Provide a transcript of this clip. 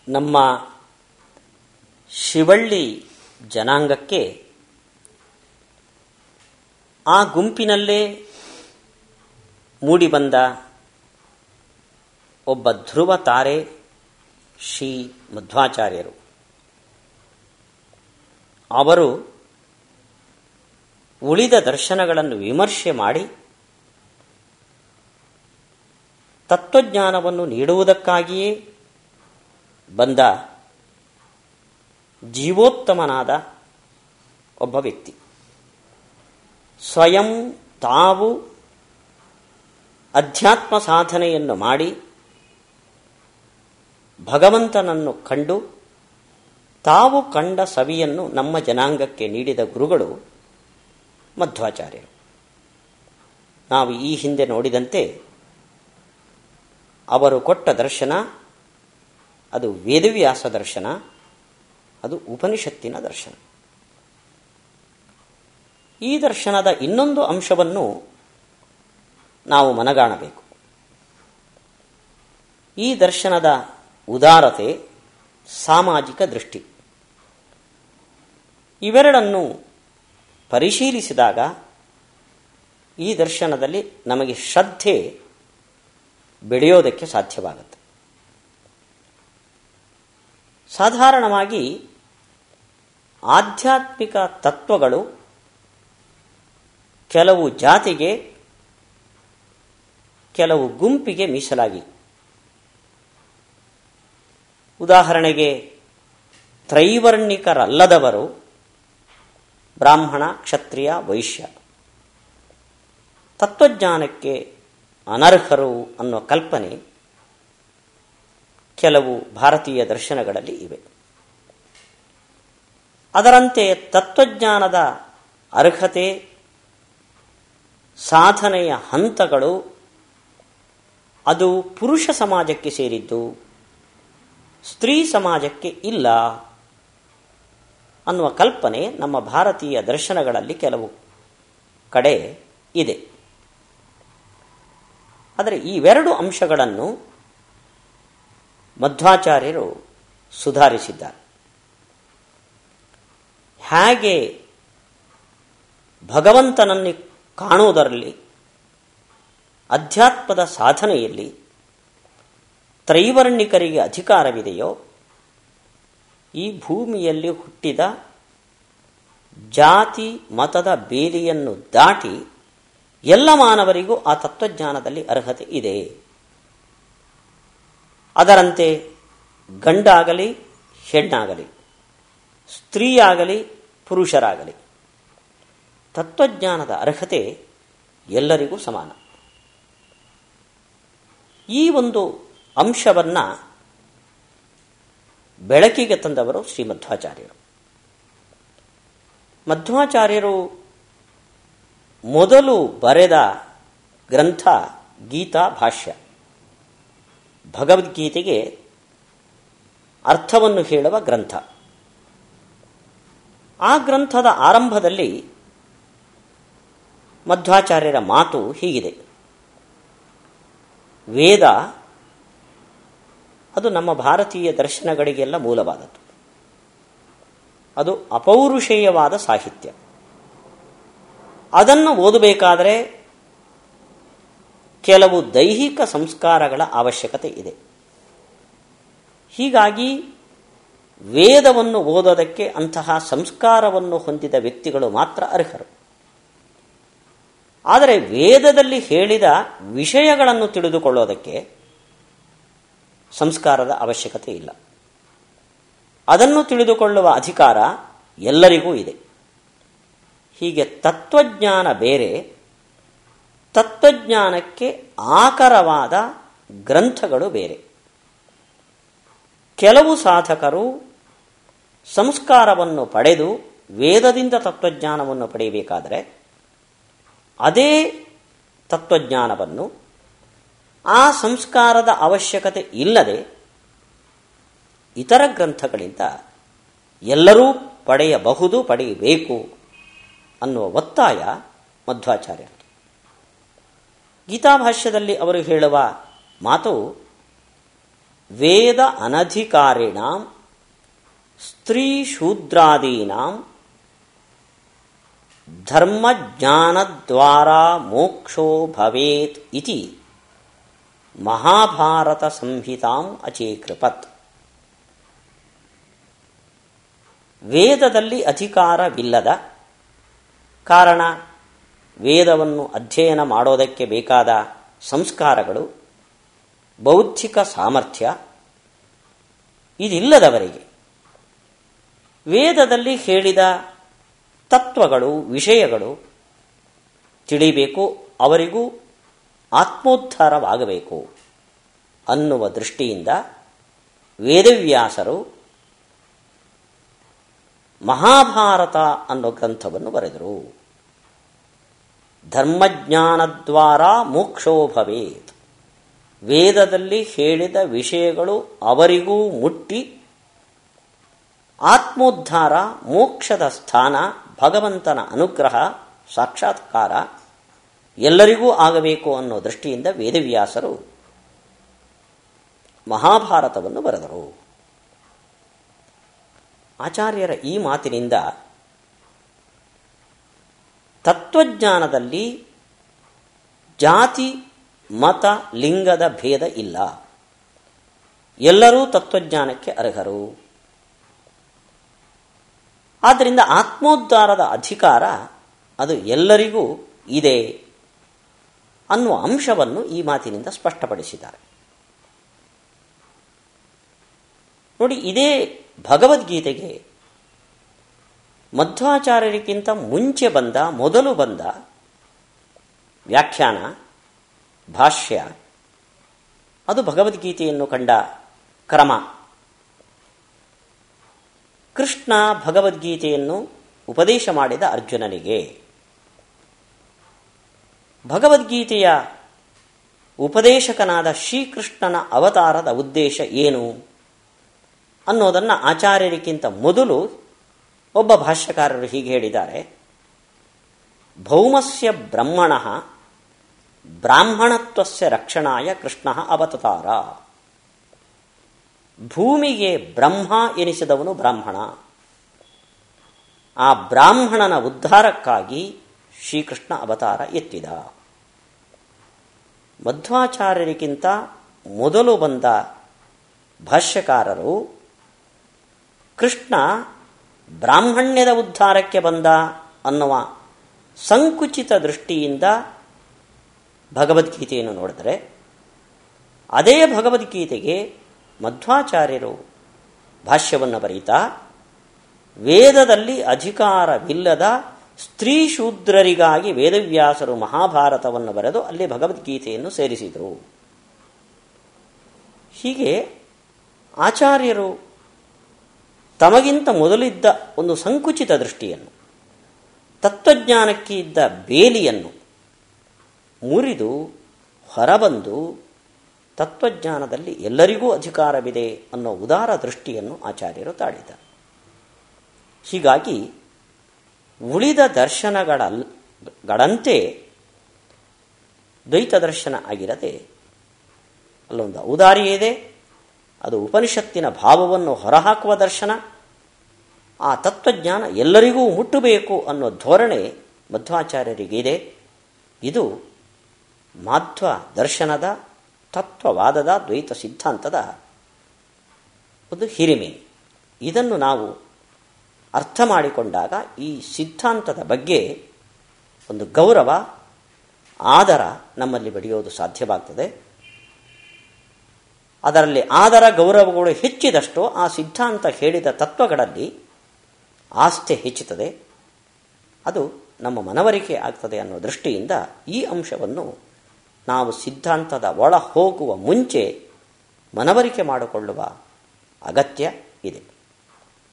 ನಮ್ಮ ಶಿವಳ್ಳಿ ಜನಾಂಗಕ್ಕೆ ಆ ಗುಂಪಿನಲ್ಲೇ ಮೂಡಿಬಂದ ಒಬ್ಬ ಧ್ರುವ ತಾರೆ ಶ್ರೀ ಮಧ್ವಾಚಾರ್ಯರು ಅವರು ಉಳಿದ ದರ್ಶನಗಳನ್ನು ವಿಮರ್ಶೆ ಮಾಡಿ ತತ್ವಜ್ಞಾನವನ್ನು ನೀಡುವುದಕ್ಕಾಗಿಯೇ ಬಂದ ಜೀವೋತ್ತಮನಾದ ಒಬ್ಬ ವ್ಯಕ್ತಿ ಸ್ವಯಂ ತಾವು ಅಧ್ಯಾತ್ಮ ಸಾಧನೆಯನ್ನು ಮಾಡಿ ಭಗವಂತನನ್ನು ಕಂಡು ತಾವು ಕಂಡ ಸವಿಯನ್ನು ನಮ್ಮ ಜನಾಂಗಕ್ಕೆ ನೀಡಿದ ಗುರುಗಳು ಮಧ್ವಾಚಾರ್ಯರು ನಾವು ಈ ಹಿಂದೆ ನೋಡಿದಂತೆ ಅವರು ಕೊಟ್ಟ ದರ್ಶನ ಅದು ವೇದವ್ಯಾಸ ದರ್ಶನ ಅದು ಉಪನಿಷತ್ತಿನ ದರ್ಶನ ಈ ದರ್ಶನದ ಇನ್ನೊಂದು ಅಂಶವನ್ನು ನಾವು ಮನಗಾಣಬೇಕು ಈ ದರ್ಶನದ ಉದಾರತೆ ಸಾಮಾಜಿಕ ದೃಷ್ಟಿ ಇವೆರಡನ್ನು ಪರಿಶೀಲಿಸಿದಾಗ ಈ ದರ್ಶನದಲ್ಲಿ ನಮಗೆ ಶ್ರದ್ಧೆ ಬೆಳೆಯೋದಕ್ಕೆ ಸಾಧ್ಯವಾಗುತ್ತೆ ಸಾಧಾರಣವಾಗಿ ಆಧ್ಯಾತ್ಮಿಕ ತತ್ವಗಳು ಕೆಲವು ಜಾತಿಗೆ ಕೆಲವು ಗುಂಪಿಗೆ ಮೀಸಲಾಗಿ ಉದಾಹರಣೆಗೆ ತ್ರೈವರ್ಣಿಕರಲ್ಲದವರು ಬ್ರಾಹ್ಮಣ ಕ್ಷತ್ರಿಯ ವೈಶ್ಯ ತತ್ವಜ್ಞಾನಕ್ಕೆ ಅನರ್ಹರು ಅನ್ನೋ ಕಲ್ಪನೆ ಕೆಲವು ಭಾರತೀಯ ದರ್ಶನಗಳಲ್ಲಿ ಇವೆ ಅದರಂತೆ ತತ್ವಜ್ಞಾನದ ಅರ್ಹತೆ ಸಾಧನೆಯ ಹಂತಗಳು ಅದು ಪುರುಷ ಸಮಾಜಕ್ಕೆ ಸೇರಿದ್ದು ಸ್ತ್ರೀ ಸಮಾಜಕ್ಕೆ ಇಲ್ಲ ಅನ್ನುವ ಕಲ್ಪನೆ ನಮ್ಮ ಭಾರತೀಯ ದರ್ಶನಗಳಲ್ಲಿ ಕೆಲವು ಕಡೆ ಇದೆ ಆದರೆ ಇವೆರಡು ಅಂಶಗಳನ್ನು ಮಧ್ವಾಚಾರ್ಯರು ಸುಧಾರಿಸಿದ್ದಾರೆ ಹೇಗೆ ಭಗವಂತನನ್ನು ಕಾಣುವುದರಲ್ಲಿ ಅಧ್ಯಾತ್ಮದ ಸಾಧನೆಯಲ್ಲಿ ತ್ರೈವರ್ಣಿಕರಿಗೆ ಅಧಿಕಾರವಿದೆಯೋ ಈ ಭೂಮಿಯಲ್ಲಿ ಹುಟ್ಟಿದ ಜಾತಿ ಮತದ ಬೇಲಿಯನ್ನು ದಾಟಿ ಎಲ್ಲ ಮಾನವರಿಗೂ ಆ ತತ್ವಜ್ಞಾನದಲ್ಲಿ ಅರ್ಹತೆ ಇದೆ ಅದರಂತೆ ಗಂಡಾಗಲಿ ಹೆಣ್ಣಾಗಲಿ ಸ್ತ್ರೀಯಾಗಲಿ ಪುರುಷರಾಗಲಿ ತತ್ವಜ್ಞಾನದ ಅರ್ಹತೆ ಎಲ್ಲರಿಗೂ ಸಮಾನ ಈ ಒಂದು ಅಂಶವನ್ನು ಬೆಳಕಿಗೆ ತಂದವರು ಶ್ರೀ ಮಧ್ವಾಚಾರ್ಯರು ಮಧ್ವಾಚಾರ್ಯರು ಮೊದಲು ಬರೆದ ಗ್ರಂಥ ಗೀತಾ ಭಾಷ್ಯ ಭಗವದ್ಗೀತೆಗೆ ಅರ್ಥವನ್ನು ಹೇಳುವ ಗ್ರಂಥ ಆ ಗ್ರಂಥದ ಆರಂಭದಲ್ಲಿ ಮಧ್ವಾಚಾರ್ಯರ ಮಾತು ಹೀಗಿದೆ ವೇದ ಅದು ನಮ್ಮ ಭಾರತೀಯ ದರ್ಶನಗಳಿಗೆಲ್ಲ ಮೂಲವಾದದ್ದು ಅದು ಅಪೌರುಷೇಯವಾದ ಸಾಹಿತ್ಯ ಅದನ್ನು ಓದಬೇಕಾದರೆ ಕೆಲವು ದೈಹಿಕ ಸಂಸ್ಕಾರಗಳ ಅವಶ್ಯಕತೆ ಇದೆ ಹೀಗಾಗಿ ವೇದವನ್ನು ಓದೋದಕ್ಕೆ ಅಂತಹ ಸಂಸ್ಕಾರವನ್ನು ಹೊಂದಿದ ವ್ಯಕ್ತಿಗಳು ಮಾತ್ರ ಅರ್ಹರು ಆದರೆ ವೇದದಲ್ಲಿ ಹೇಳಿದ ವಿಷಯಗಳನ್ನು ತಿಳಿದುಕೊಳ್ಳೋದಕ್ಕೆ ಸಂಸ್ಕಾರದ ಅವಶ್ಯಕತೆ ಇಲ್ಲ ಅದನ್ನು ತಿಳಿದುಕೊಳ್ಳುವ ಅಧಿಕಾರ ಎಲ್ಲರಿಗೂ ಇದೆ ಹೀಗೆ ತತ್ವಜ್ಞಾನ ಬೇರೆ ತತ್ವಜ್ಞಾನಕ್ಕೆ ಆಕರವಾದ ಗ್ರಂಥಗಳು ಬೇರೆ ಕೆಲವು ಸಾಧಕರು ಸಂಸ್ಕಾರವನ್ನು ಪಡೆದು ವೇದದಿಂದ ತತ್ವಜ್ಞಾನವನ್ನು ಪಡೆಯಬೇಕಾದರೆ ಅದೇ ತತ್ವಜ್ಞಾನವನ್ನು ಆ ಸಂಸ್ಕಾರದ ಅವಶ್ಯಕತೆ ಇಲ್ಲದೆ ಇತರ ಗ್ರಂಥಗಳಿಂದ ಎಲ್ಲರೂ ಪಡೆಯಬಹುದು ಪಡೆಯಬೇಕು ಅನ್ನುವ ಒತ್ತಾಯ ಮಧ್ವಾಚಾರ್ಯರು ಗೀತಾಭಾಷ್ಯದಲ್ಲಿ ಅವರು ಹೇಳುವ ಮಾತು ವೇದ ಅನಧಿಕಾರಿಣಾಂ ಸ್ತ್ರೀ ಶೂದ್ರಾದೀನಾಂ ಧರ್ಮಜ್ಞಾನದ್ವಾರ ಮೋಕ್ಷೋ ಭವೇತ್ ಇತಿ ಮಹಾಭಾರತ ಸಂಹಿತಾಂ ಅಚೇಕೃಪತ್ ವೇದದಲ್ಲಿ ಅಧಿಕಾರವಿಲ್ಲದ ಕಾರಣ ವೇದವನ್ನು ಅಧ್ಯಯನ ಮಾಡೋದಕ್ಕೆ ಬೇಕಾದ ಸಂಸ್ಕಾರಗಳು ಬೌದ್ಧಿಕ ಸಾಮರ್ಥ್ಯ ಇದಿಲ್ಲದವರಿಗೆ ವೇದದಲ್ಲಿ ಹೇಳಿದ ತತ್ವಗಳು ವಿಷಯಗಳು ತಿಳಿಬೇಕು ಅವರಿಗೂ ಆತ್ಮೋದ್ಧಾರವಾಗಬೇಕು ಅನ್ನುವ ದೃಷ್ಟಿಯಿಂದ ವೇದವ್ಯಾಸರು ಮಹಾಭಾರತ ಅನ್ನೋ ಗ್ರಂಥವನ್ನು ಬರೆದರು ಧರ್ಮಜ್ಞಾನದ್ವಾರ ಮೋಕ್ಷೋ ಭವೇತ್ ವೇದದಲ್ಲಿ ಹೇಳಿದ ವಿಷಯಗಳು ಅವರಿಗೂ ಮುಟ್ಟಿ ಆತ್ಮೋದ್ಧಾರ ಮೋಕ್ಷದ ಸ್ಥಾನ ಭಗವಂತನ ಅನುಗ್ರಹ ಸಾಕ್ಷಾತ್ಕಾರ ಎಲ್ಲರಿಗೂ ಆಗಬೇಕು ಅನ್ನೋ ದೃಷ್ಟಿಯಿಂದ ವೇದವ್ಯಾಸರು ಮಹಾಭಾರತವನ್ನು ಬರೆದರು ಆಚಾರ್ಯರ ಈ ಮಾತಿನಿಂದ ತತ್ವಜ್ಞಾನದಲ್ಲಿ ಜಾತಿ ಮತ ಲಿಂಗದ ಭೇದ ಇಲ್ಲ ಎಲ್ಲರೂ ತತ್ವಜ್ಞಾನಕ್ಕೆ ಅರ್ಹರು ಆದ್ದರಿಂದ ಆತ್ಮೋದ್ಧಾರದ ಅಧಿಕಾರ ಅದು ಎಲ್ಲರಿಗೂ ಇದೆ ಅನ್ನುವ ಅಂಶವನ್ನು ಈ ಮಾತಿನಿಂದ ಸ್ಪಷ್ಟಪಡಿಸಿದ್ದಾರೆ ನೋಡಿ ಇದೇ ಭಗವದ್ಗೀತೆಗೆ ಮಧ್ವಾಚಾರ್ಯರಿಗಿಂತ ಮುಂಚೆ ಬಂದ ಮೊದಲು ಬಂದ ವ್ಯಾಖ್ಯಾನ ಭಾಷ್ಯ ಅದು ಭಗವದ್ಗೀತೆಯನ್ನು ಕಂಡ ಕ್ರಮ ಕೃಷ್ಣ ಭಗವದ್ಗೀತೆಯನ್ನು ಉಪದೇಶ ಮಾಡಿದ ಅರ್ಜುನನಿಗೆ ಭಗವದ್ಗೀತೆಯ ಉಪದೇಶಕನಾದ ಶ್ರೀಕೃಷ್ಣನ ಅವತಾರದ ಉದ್ದೇಶ ಏನು ಅನ್ನೋದನ್ನು ಆಚಾರ್ಯರಿಗಿಂತ ಮೊದಲು ಒಬ್ಬ ಭಾಷ್ಯಕಾರರು ಹೀಗೆ ಹೇಳಿದ್ದಾರೆ ಭೌಮಸ್ಯ ಬ್ರಹ್ಮಣ ಬ್ರಾಹ್ಮಣತ್ವಸ್ಯ ರಕ್ಷಣಾಯ ಕೃಷ್ಣ ಅವತಾರ ಭೂಮಿಗೆ ಬ್ರಹ್ಮ ಎನಿಸಿದವನು ಬ್ರಾಹ್ಮಣ ಆ ಬ್ರಾಹ್ಮಣನ ಉದ್ಧಾರಕ್ಕಾಗಿ ಶ್ರೀಕೃಷ್ಣ ಅವತಾರ ಎತ್ತಿದ ಮಧ್ವಾಚಾರ್ಯರಿಗಿಂತ ಮೊದಲು ಬಂದ ಭಾಷ್ಯಕಾರರು ಕೃಷ್ಣ ಬ್ರಾಹ್ಮಣ್ಯದ ಉದ್ಧಾರಕ್ಕೆ ಬಂದ ಅನ್ನುವ ಸಂಕುಚಿತ ದೃಷ್ಟಿಯಿಂದ ಭಗವದ್ಗೀತೆಯನ್ನು ನೋಡಿದರೆ ಅದೇ ಭಗವದ್ಗೀತೆಗೆ ಮಧ್ವಾಚಾರ್ಯರು ಭಾಷ್ಯವನ್ನು ಬರೀತಾ ವೇದದಲ್ಲಿ ಅಧಿಕಾರವಿಲ್ಲದ ಸ್ತ್ರೀ ಶೂದ್ರರಿಗಾಗಿ ವೇದವ್ಯಾಸರು ಮಹಾಭಾರತವನ್ನು ಬರೆದು ಅಲ್ಲಿ ಭಗವದ್ಗೀತೆಯನ್ನು ಸೇರಿಸಿದರು ಹೀಗೆ ಆಚಾರ್ಯರು ತಮಗಿಂತ ಮೊದಲಿದ್ದ ಒಂದು ಸಂಕುಚಿತ ದೃಷ್ಟಿಯನ್ನು ತತ್ವಜ್ಞಾನಕ್ಕೆ ಇದ್ದ ಬೇಲಿಯನ್ನು ಮುರಿದು ಹೊರಬಂದು ತತ್ವಜ್ಞಾನದಲ್ಲಿ ಎಲ್ಲರಿಗೂ ಅಧಿಕಾರವಿದೆ ಅನ್ನೋ ಉದಾರ ದೃಷ್ಟಿಯನ್ನು ಆಚಾರ್ಯರು ತಾಳಿದ್ದಾರೆ ಹೀಗಾಗಿ ಉಳಿದ ದರ್ಶನಗಳಂತೆ ದ್ವೈತ ದರ್ಶನ ಆಗಿರದೆ ಅಲ್ಲೊಂದು ಔದಾರ್ಯ ಇದೆ ಅದು ಉಪನಿಷತ್ತಿನ ಭಾವವನ್ನು ಹೊರಹಾಕುವ ದರ್ಶನ ಆ ತತ್ವಜ್ಞಾನ ಎಲ್ಲರಿಗೂ ಮುಟ್ಟಬೇಕು ಅನ್ನೋ ಧೋರಣೆ ಮಧ್ವಾಚಾರ್ಯರಿಗಿದೆ ಇದು ಮಾಧ್ವ ದರ್ಶನದ ತತ್ವವಾದದ ದ್ವೈತ ಸಿದ್ಧಾಂತದ ಒಂದು ಹಿರಿಮೆ ಇದನ್ನು ನಾವು ಅರ್ಥ ಮಾಡಿಕೊಂಡಾಗ ಈ ಸಿದ್ಧಾಂತದ ಬಗ್ಗೆ ಒಂದು ಗೌರವ ಆದರ ನಮ್ಮಲ್ಲಿ ಬೆಳೆಯೋದು ಸಾಧ್ಯವಾಗ್ತದೆ ಅದರಲ್ಲಿ ಆದರ ಗೌರವಗಳು ಹೆಚ್ಚಿದಷ್ಟು ಆ ಸಿದ್ಧಾಂತ ಹೇಳಿದ ತತ್ವಗಳಲ್ಲಿ ಆಸ್ಥೆ ಹೆಚ್ಚುತ್ತದೆ ಅದು ನಮ್ಮ ಮನವರಿಕೆ ಆಗ್ತದೆ ಅನ್ನೋ ದೃಷ್ಟಿಯಿಂದ ಈ ಅಂಶವನ್ನು ನಾವು ಸಿದ್ಧಾಂತದ ಒಳ ಹೋಗುವ ಮುಂಚೆ ಮನವರಿಕೆ ಮಾಡಿಕೊಳ್ಳುವ ಅಗತ್ಯ ಇದೆ